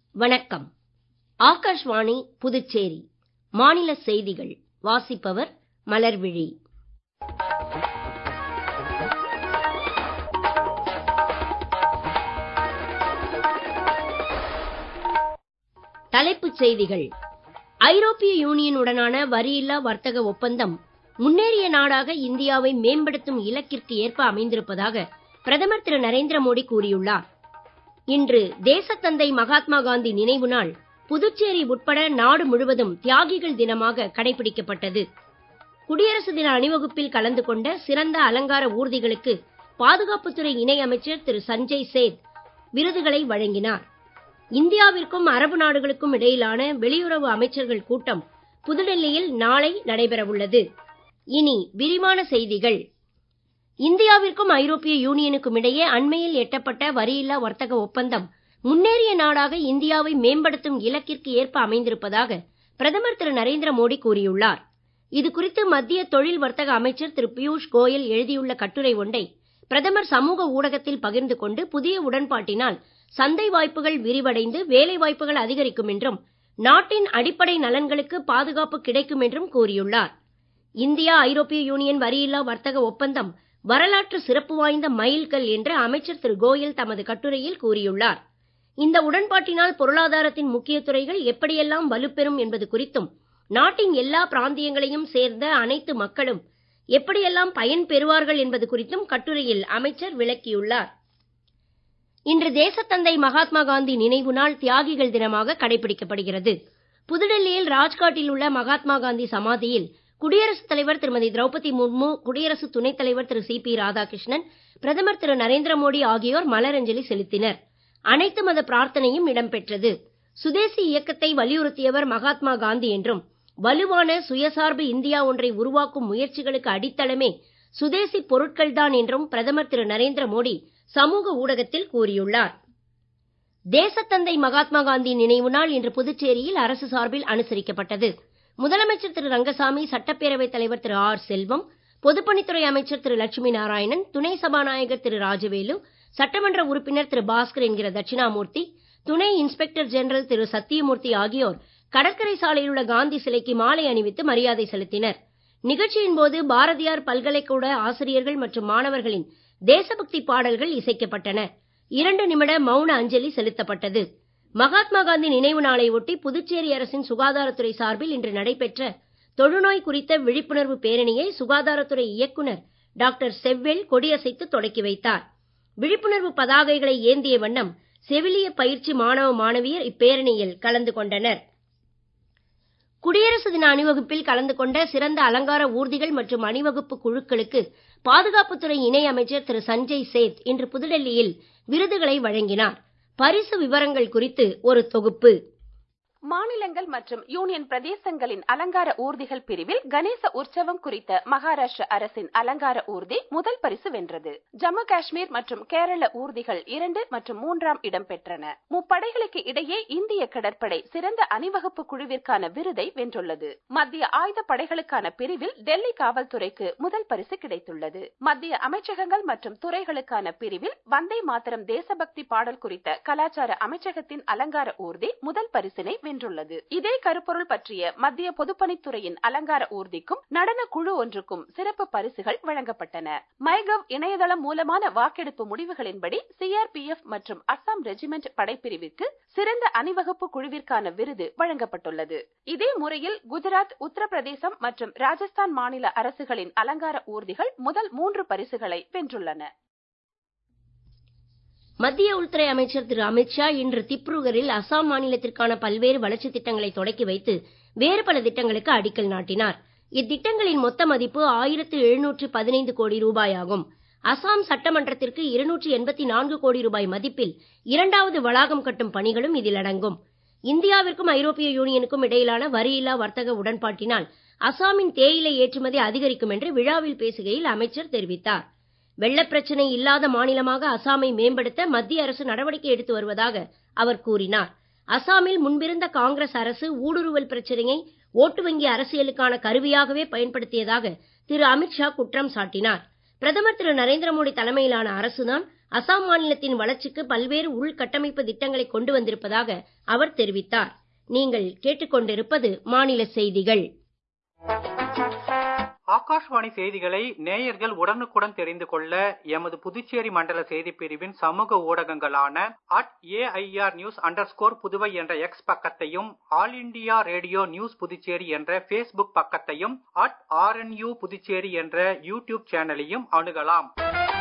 வணக்கம் ஆகாஷ்வாணி புதுச்சேரி மாநில செய்திகள் வாசிப்பவர் மலர்விழி தலைப்புச் செய்திகள் ஐரோப்பிய யூனியனுடனான வரியில்லா வர்த்தக ஒப்பந்தம் முன்னேறிய நாடாக இந்தியாவை மேம்படுத்தும் இலக்கிற்கு ஏற்ப அமைந்திருப்பதாக பிரதமர் திரு நரேந்திர மோடி கூறியுள்ளார் இன்று தேசத்தந்தை மகாத்மா காந்தி நினைவு நாள் புதுச்சேரி உட்பட நாடு முழுவதும் தியாகிகள் தினமாக கடைபிடிக்கப்பட்டது குடியரசு தின அணிவகுப்பில் கலந்து கொண்ட சிறந்த அலங்கார ஊர்திகளுக்கு பாதுகாப்புத்துறை இணை அமைச்சர் திரு சஞ்சய் சேத் விருதுகளை வழங்கினார் இந்தியாவிற்கும் அரபு நாடுகளுக்கும் இடையிலான வெளியுறவு அமைச்சர்கள் கூட்டம் புதுடெல்லியில் நாளை நடைபெறவுள்ளது இனி விரிவான செய்திகள் இந்தியாவிற்கும் ஐரோப்பிய யூனியனுக்கும் இடையே அண்மையில் எட்டப்பட்ட வரியில்லா வர்த்தக ஒப்பந்தம் முன்னேறிய நாடாக இந்தியாவை மேம்படுத்தும் இலக்கிற்கு ஏற்ப அமைந்திருப்பதாக பிரதமர் திரு நரேந்திர மோடி கூறியுள்ளார் இது குறித்து மத்திய தொழில் வர்த்தக அமைச்சர் திரு பியூஷ் கோயல் எழுதியுள்ள கட்டுரை ஒன்றை பிரதமர் சமூக ஊடகத்தில் பகிர்ந்து கொண்டு புதிய உடன்பாட்டினால் சந்தை வாய்ப்புகள் விரிவடைந்து வேலை வாய்ப்புகள் அதிகரிக்கும் என்றும் நாட்டின் அடிப்படை நலன்களுக்கு பாதுகாப்பு கிடைக்கும் என்றும் கூறியுள்ளார் இந்தியா ஐரோப்பிய யூனியன் வரியில்லா வர்த்தக ஒப்பந்தம் வரலாற்று சிறப்பு வாய்ந்த மைல்கல் என்று அமைச்சர் திரு கோயல் தமது கட்டுரையில் கூறியுள்ளார் இந்த உடன்பாட்டினால் பொருளாதாரத்தின் முக்கிய துறைகள் எப்படியெல்லாம் வலுப்பெறும் என்பது குறித்தும் நாட்டின் எல்லா பிராந்தியங்களையும் சேர்ந்த அனைத்து மக்களும் எப்படியெல்லாம் பயன் பெறுவார்கள் என்பது குறித்தும் கட்டுரையில் அமைச்சர் விளக்கியுள்ளார் இன்று தேசத்தந்தை மகாத்மா காந்தி நினைவு நாள் தியாகிகள் தினமாக கடைபிடிக்கப்படுகிறது புதுடெல்லியில் ராஜ்காட்டில் உள்ள மகாத்மா காந்தி சமாதியில் குடியரசுத் தலைவர் திருமதி திரௌபதி முர்மு குடியரசு துணைத் தலைவர் திரு சி பி ராதாகிருஷ்ணன் பிரதமர் திரு நரேந்திர மோடி ஆகியோர் மலரஞ்சலி செலுத்தினர் அனைத்து மத பிரார்த்தனையும் இடம்பெற்றது சுதேசி இயக்கத்தை வலியுறுத்தியவர் மகாத்மா காந்தி என்றும் வலுவான சுயசார்பு இந்தியா ஒன்றை உருவாக்கும் முயற்சிகளுக்கு அடித்தளமே சுதேசி பொருட்கள்தான் என்றும் பிரதமர் திரு நரேந்திர மோடி சமூக ஊடகத்தில் கூறியுள்ளார் தேசத்தந்தை மகாத்மா காந்தி நினைவு நாள் இன்று புதுச்சேரியில் அரசு சார்பில் அனுசரிக்கப்பட்டது முதலமைச்சர் திரு ரங்கசாமி சட்டப்பேரவைத் தலைவர் திரு ஆர் செல்வம் பொதுப்பணித்துறை அமைச்சர் திரு லட்சுமி நாராயணன் துணை சபாநாயகர் திரு ராஜவேலு சட்டமன்ற உறுப்பினர் திரு பாஸ்கர் என்கிற தட்சிணாமூர்த்தி துணை இன்ஸ்பெக்டர் ஜெனரல் திரு சத்தியமூர்த்தி ஆகியோர் கடற்கரை சாலையில் உள்ள காந்தி சிலைக்கு மாலை அணிவித்து மரியாதை செலுத்தினர் நிகழ்ச்சியின் போது பாரதியார் பல்கலைக்கூட ஆசிரியர்கள் மற்றும் மாணவர்களின் தேசபக்தி பாடல்கள் இசைக்கப்பட்டன இரண்டு நிமிட மௌன அஞ்சலி செலுத்தப்பட்டது மகாத்மா காந்தி நினைவு நாளை ஒட்டி புதுச்சேரி அரசின் சுகாதாரத்துறை சார்பில் இன்று நடைபெற்ற தொழுநோய் குறித்த விழிப்புணர்வு பேரணியை சுகாதாரத்துறை இயக்குனர் டாக்டர் செவ்வேல் கொடியசைத்து தொடக்கி வைத்தார் விழிப்புணர்வு பதாகைகளை ஏந்திய வண்ணம் செவிலிய பயிற்சி மாணவ மாணவியர் இப்பேரணியில் கலந்து கொண்டனர் குடியரசு தின அணிவகுப்பில் கலந்து கொண்ட சிறந்த அலங்கார ஊர்திகள் மற்றும் அணிவகுப்பு குழுக்களுக்கு பாதுகாப்புத்துறை இணை அமைச்சர் திரு சஞ்சய் சேத் இன்று புதுடெல்லியில் விருதுகளை வழங்கினார் பரிசு விவரங்கள் குறித்து ஒரு தொகுப்பு மாநிலங்கள் மற்றும் யூனியன் பிரதேசங்களின் அலங்கார ஊர்திகள் பிரிவில் கணேச உற்சவம் குறித்த மகாராஷ்டிர அரசின் அலங்கார ஊர்தி முதல் பரிசு வென்றது ஜம்மு காஷ்மீர் மற்றும் கேரள ஊர்திகள் இரண்டு மற்றும் மூன்றாம் இடம் பெற்றன முப்படைகளுக்கு இடையே இந்திய கடற்படை சிறந்த அணிவகுப்பு குழுவிற்கான விருதை வென்றுள்ளது மத்திய ஆயுத படைகளுக்கான பிரிவில் டெல்லி காவல்துறைக்கு முதல் பரிசு கிடைத்துள்ளது மத்திய அமைச்சகங்கள் மற்றும் துறைகளுக்கான பிரிவில் வந்தே மாதரம் தேசபக்தி பாடல் குறித்த கலாச்சார அமைச்சகத்தின் அலங்கார ஊர்தி முதல் பரிசினை வென்றுள்ளது இதே கருப்பொருள் பற்றிய மத்திய பொதுப்பணித்துறையின் அலங்கார ஊர்திக்கும் நடன குழு ஒன்றுக்கும் சிறப்பு பரிசுகள் வழங்கப்பட்டன மைகவ் இணையதளம் மூலமான வாக்கெடுப்பு முடிவுகளின்படி சிஆர்பிஎஃப் மற்றும் அஸ்ஸாம் ரெஜிமெண்ட் படைப்பிரிவிற்கு சிறந்த அணிவகுப்பு குழுவிற்கான விருது வழங்கப்பட்டுள்ளது இதே முறையில் குஜராத் உத்தரப்பிரதேசம் மற்றும் ராஜஸ்தான் மாநில அரசுகளின் அலங்கார ஊர்திகள் முதல் மூன்று பரிசுகளை வென்றுள்ளன மத்திய உள்துறை அமைச்சர் திரு அமித்ஷா இன்று திப்ருகரில் அசாம் மாநிலத்திற்கான பல்வேறு வளர்ச்சித் திட்டங்களை தொடக்கி வைத்து வேறு பல திட்டங்களுக்கு அடிக்கல் நாட்டினார் இத்திட்டங்களின் மொத்த மதிப்பு ஆயிரத்து எழுநூற்று பதினைந்து கோடி ரூபாய் ஆகும் அசாம் சட்டமன்றத்திற்கு இருநூற்று எண்பத்தி நான்கு கோடி ரூபாய் மதிப்பில் இரண்டாவது வளாகம் கட்டும் பணிகளும் இதில் அடங்கும் இந்தியாவிற்கும் ஐரோப்பிய யூனியனுக்கும் இடையிலான வரியில்லா வர்த்தக உடன்பாட்டினால் அசாமின் தேயிலை ஏற்றுமதி அதிகரிக்கும் என்று விழாவில் பேசுகையில் அமைச்சர் தெரிவித்தார் வெள்ளப் பிரச்சனை இல்லாத மாநிலமாக அசாமை மேம்படுத்த மத்திய அரசு நடவடிக்கை எடுத்து வருவதாக அவர் கூறினார் அசாமில் முன்பிருந்த காங்கிரஸ் அரசு ஊடுருவல் பிரச்சனையை ஓட்டு வங்கி அரசியலுக்கான கருவியாகவே பயன்படுத்தியதாக திரு அமித்ஷா குற்றம் சாட்டினார் பிரதமர் திரு நரேந்திர மோடி தலைமையிலான அரசுதான் அசாம் மாநிலத்தின் வளர்ச்சிக்கு பல்வேறு உள்கட்டமைப்பு திட்டங்களை கொண்டு வந்திருப்பதாக அவர் தெரிவித்தார் நீங்கள் கேட்டுக்கொண்டிருப்பது மாநில செய்திகள் ஆகாஷ்வாணி செய்திகளை நேயர்கள் உடனுக்குடன் தெரிந்து கொள்ள எமது புதுச்சேரி மண்டல செய்திப் பிரிவின் சமூக ஊடகங்களான at AIR news under Puduvai என்ற எக்ஸ் பக்கத்தையும் all India radio news Puducherry என்ற ஃபேஸ்புக் பக்கத்தையும் அட் ஆர்என்யூ புதுச்சேரி என்ற யூடியூப் சேனலையும் அணுகலாம்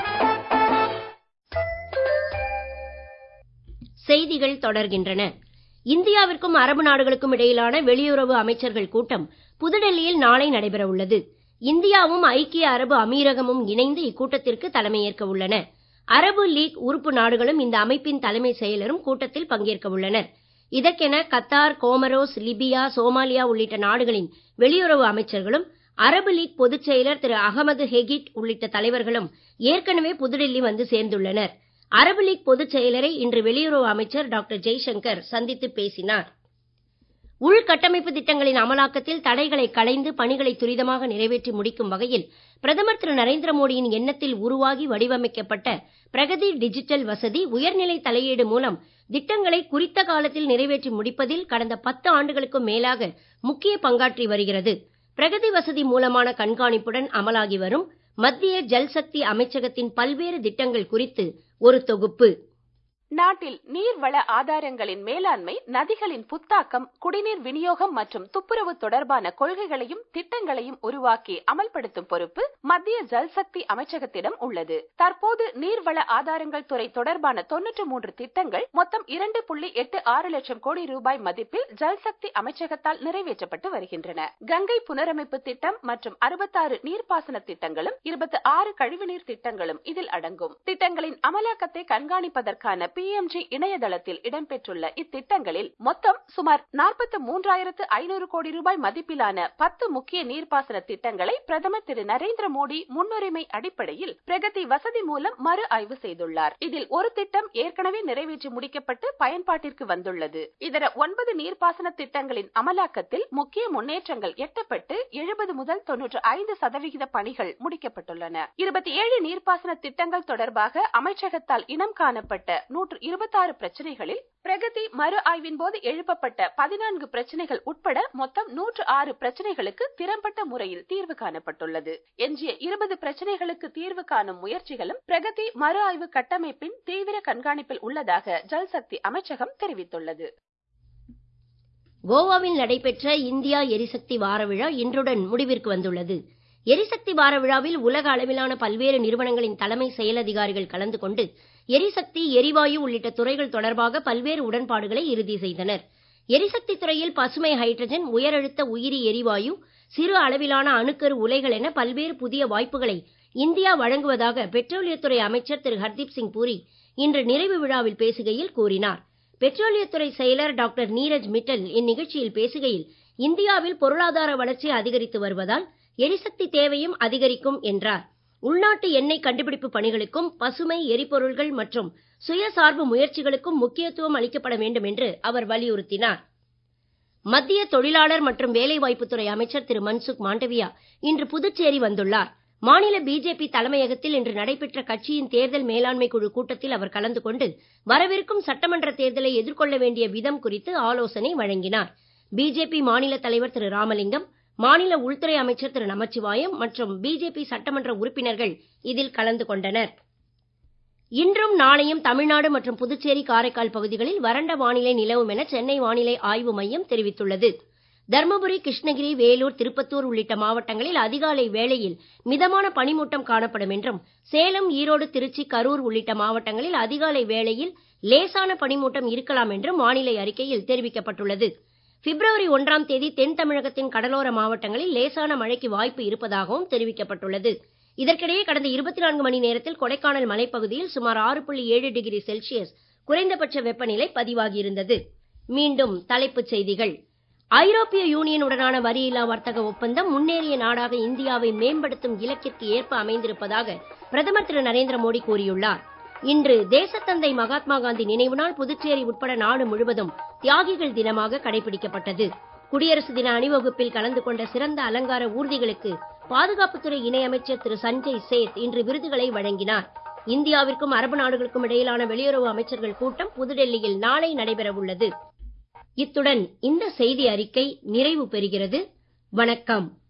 செய்திகள் தொடர்கின்றன இந்தியாவிற்கும் அரபு நாடுகளுக்கும் இடையிலான வெளியுறவு அமைச்சர்கள் கூட்டம் புதுடெல்லியில் நாளை நடைபெற உள்ளது இந்தியாவும் ஐக்கிய அரபு அமீரகமும் இணைந்து இக்கூட்டத்திற்கு தலைமையேற்க உள்ளன அரபு லீக் உறுப்பு நாடுகளும் இந்த அமைப்பின் தலைமை செயலரும் கூட்டத்தில் பங்கேற்க உள்ளனர் இதற்கென கத்தார் கோமரோஸ் லிபியா சோமாலியா உள்ளிட்ட நாடுகளின் வெளியுறவு அமைச்சர்களும் அரபு லீக் பொதுச் செயலர் திரு அகமது ஹெகிட் உள்ளிட்ட தலைவர்களும் ஏற்கனவே புதுடெல்லி வந்து சேர்ந்துள்ளனர் அரபு லீக் பொதுச் செயலரை இன்று வெளியுறவு அமைச்சர் டாக்டர் ஜெய்சங்கர் சந்தித்து பேசினார் உள்கட்டமைப்பு திட்டங்களின் அமலாக்கத்தில் தடைகளை களைந்து பணிகளை துரிதமாக நிறைவேற்றி முடிக்கும் வகையில் பிரதமர் திரு நரேந்திர மோடியின் எண்ணத்தில் உருவாகி வடிவமைக்கப்பட்ட பிரகதி டிஜிட்டல் வசதி உயர்நிலை தலையீடு மூலம் திட்டங்களை குறித்த காலத்தில் நிறைவேற்றி முடிப்பதில் கடந்த பத்து ஆண்டுகளுக்கும் மேலாக முக்கிய பங்காற்றி வருகிறது பிரகதி வசதி மூலமான கண்காணிப்புடன் அமலாகி வரும் மத்திய ஜல்சக்தி அமைச்சகத்தின் பல்வேறு திட்டங்கள் குறித்து ஒரு தொகுப்பு நாட்டில் நீர்வள ஆதாரங்களின் மேலாண்மை நதிகளின் புத்தாக்கம் குடிநீர் விநியோகம் மற்றும் துப்புரவு தொடர்பான கொள்கைகளையும் திட்டங்களையும் உருவாக்கி அமல்படுத்தும் பொறுப்பு மத்திய ஜல்சக்தி அமைச்சகத்திடம் உள்ளது தற்போது நீர்வள ஆதாரங்கள் துறை தொடர்பான தொன்னூற்று மூன்று திட்டங்கள் மொத்தம் இரண்டு புள்ளி எட்டு ஆறு லட்சம் கோடி ரூபாய் மதிப்பில் ஜல்சக்தி அமைச்சகத்தால் நிறைவேற்றப்பட்டு வருகின்றன கங்கை புனரமைப்பு திட்டம் மற்றும் அறுபத்தாறு நீர்ப்பாசன திட்டங்களும் இருபத்தி ஆறு கழிவுநீர் திட்டங்களும் இதில் அடங்கும் திட்டங்களின் அமலாக்கத்தை கண்காணிப்பதற்கான பிஎம்ஜி இணையதளத்தில் இடம்பெற்றுள்ள இத்திட்டங்களில் மொத்தம் சுமார் நாற்பத்தி மூன்றாயிரத்து ஐநூறு கோடி ரூபாய் மதிப்பிலான பத்து முக்கிய நீர்ப்பாசன திட்டங்களை பிரதமர் திரு நரேந்திர மோடி முன்னுரிமை அடிப்படையில் பிரகதி வசதி மூலம் மறு ஆய்வு செய்துள்ளார் இதில் ஒரு திட்டம் ஏற்கனவே நிறைவேற்றி முடிக்கப்பட்டு பயன்பாட்டிற்கு வந்துள்ளது இதர ஒன்பது நீர்ப்பாசன திட்டங்களின் அமலாக்கத்தில் முக்கிய முன்னேற்றங்கள் எட்டப்பட்டு எழுபது முதல் தொன்னூற்று ஐந்து சதவிகித பணிகள் முடிக்கப்பட்டுள்ளன இருபத்தி ஏழு நீர்ப்பாசன திட்டங்கள் தொடர்பாக அமைச்சகத்தால் இனம் காணப்பட்ட நூற்று இருபத்தாறு பிரச்சனைகளில் பிரகதி மறு ஆய்வின் போது எழுப்பப்பட்ட பதினான்கு பிரச்சனைகள் உட்பட மொத்தம் நூற்று ஆறு பிரச்சனைகளுக்கு திறம்பட்ட முறையில் தீர்வு காணப்பட்டுள்ளது எஞ்சிய இருபது பிரச்சனைகளுக்கு தீர்வு காணும் முயற்சிகளும் பிரகதி மறு ஆய்வு கட்டமைப்பின் தீவிர கண்காணிப்பில் உள்ளதாக ஜல்சக்தி அமைச்சகம் தெரிவித்துள்ளது கோவாவில் நடைபெற்ற இந்தியா எரிசக்தி வார விழா இன்றுடன் முடிவிற்கு வந்துள்ளது எரிசக்தி வார விழாவில் உலக அளவிலான பல்வேறு நிறுவனங்களின் தலைமை செயலதிகாரிகள் கலந்து கொண்டு எரிசக்தி எரிவாயு உள்ளிட்ட துறைகள் தொடர்பாக பல்வேறு உடன்பாடுகளை இறுதி செய்தனர் எரிசக்தி துறையில் பசுமை ஹைட்ரஜன் உயரழுத்த உயிரி எரிவாயு சிறு அளவிலான அணுக்கரு உலைகள் என பல்வேறு புதிய வாய்ப்புகளை இந்தியா வழங்குவதாக பெட்ரோலியத்துறை அமைச்சர் திரு ஹர்தீப் சிங் பூரி இன்று நிறைவு விழாவில் பேசுகையில் கூறினார் பெட்ரோலியத்துறை செயலர் டாக்டர் நீரஜ் மிட்டல் இந்நிகழ்ச்சியில் பேசுகையில் இந்தியாவில் பொருளாதார வளர்ச்சி அதிகரித்து வருவதால் எரிசக்தி தேவையும் அதிகரிக்கும் என்றார் உள்நாட்டு எண்ணெய் கண்டுபிடிப்பு பணிகளுக்கும் பசுமை எரிபொருள்கள் மற்றும் சுயசார்பு முயற்சிகளுக்கும் முக்கியத்துவம் அளிக்கப்பட வேண்டும் என்று அவர் வலியுறுத்தினார் மத்திய தொழிலாளர் மற்றும் வேலைவாய்ப்புத்துறை அமைச்சர் திரு மன்சுக் மாண்டவியா இன்று புதுச்சேரி வந்துள்ளார் மாநில பிஜேபி தலைமையகத்தில் இன்று நடைபெற்ற கட்சியின் தேர்தல் மேலாண்மை குழு கூட்டத்தில் அவர் கலந்து கொண்டு வரவிருக்கும் சட்டமன்ற தேர்தலை எதிர்கொள்ள வேண்டிய விதம் குறித்து ஆலோசனை வழங்கினார் பிஜேபி மாநில தலைவர் திரு ராமலிங்கம் மாநில உள்துறை அமைச்சர் திரு நமச்சிவாயம் மற்றும் பிஜேபி சட்டமன்ற உறுப்பினர்கள் இதில் கலந்து கொண்டனர் இன்றும் நாளையும் தமிழ்நாடு மற்றும் புதுச்சேரி காரைக்கால் பகுதிகளில் வறண்ட வானிலை நிலவும் என சென்னை வானிலை ஆய்வு மையம் தெரிவித்துள்ளது தர்மபுரி கிருஷ்ணகிரி வேலூர் திருப்பத்தூர் உள்ளிட்ட மாவட்டங்களில் அதிகாலை வேளையில் மிதமான பனிமூட்டம் காணப்படும் என்றும் சேலம் ஈரோடு திருச்சி கரூர் உள்ளிட்ட மாவட்டங்களில் அதிகாலை வேளையில் லேசான பனிமூட்டம் இருக்கலாம் என்றும் வானிலை அறிக்கையில் தெரிவிக்கப்பட்டுள்ளது பிப்ரவரி ஒன்றாம் தேதி தென் தமிழகத்தின் கடலோர மாவட்டங்களில் லேசான மழைக்கு வாய்ப்பு இருப்பதாகவும் தெரிவிக்கப்பட்டுள்ளது இதற்கிடையே கடந்த இருபத்தி நான்கு மணி நேரத்தில் கொடைக்கானல் மலைப்பகுதியில் சுமார் ஆறு புள்ளி ஏழு டிகிரி செல்சியஸ் குறைந்தபட்ச வெப்பநிலை பதிவாகியிருந்தது மீண்டும் தலைப்புச் செய்திகள் ஐரோப்பிய யூனியனுடனான வரியில்லா வர்த்தக ஒப்பந்தம் முன்னேறிய நாடாக இந்தியாவை மேம்படுத்தும் இலக்கிற்கு ஏற்ப அமைந்திருப்பதாக பிரதமர் திரு நரேந்திர மோடி கூறியுள்ளார் இன்று தேசத்தந்தை மகாத்மா காந்தி நினைவு நாள் புதுச்சேரி உட்பட நாடு முழுவதும் தியாகிகள் தினமாக கடைபிடிக்கப்பட்டது குடியரசு தின அணிவகுப்பில் கலந்து கொண்ட சிறந்த அலங்கார ஊர்திகளுக்கு பாதுகாப்புத்துறை இணையமைச்சர் திரு சஞ்சய் சேத் இன்று விருதுகளை வழங்கினார் இந்தியாவிற்கும் அரபு நாடுகளுக்கும் இடையிலான வெளியுறவு அமைச்சர்கள் கூட்டம் புதுடெல்லியில் நாளை நடைபெற உள்ளது இத்துடன் இந்த செய்தி அறிக்கை நிறைவு பெறுகிறது வணக்கம்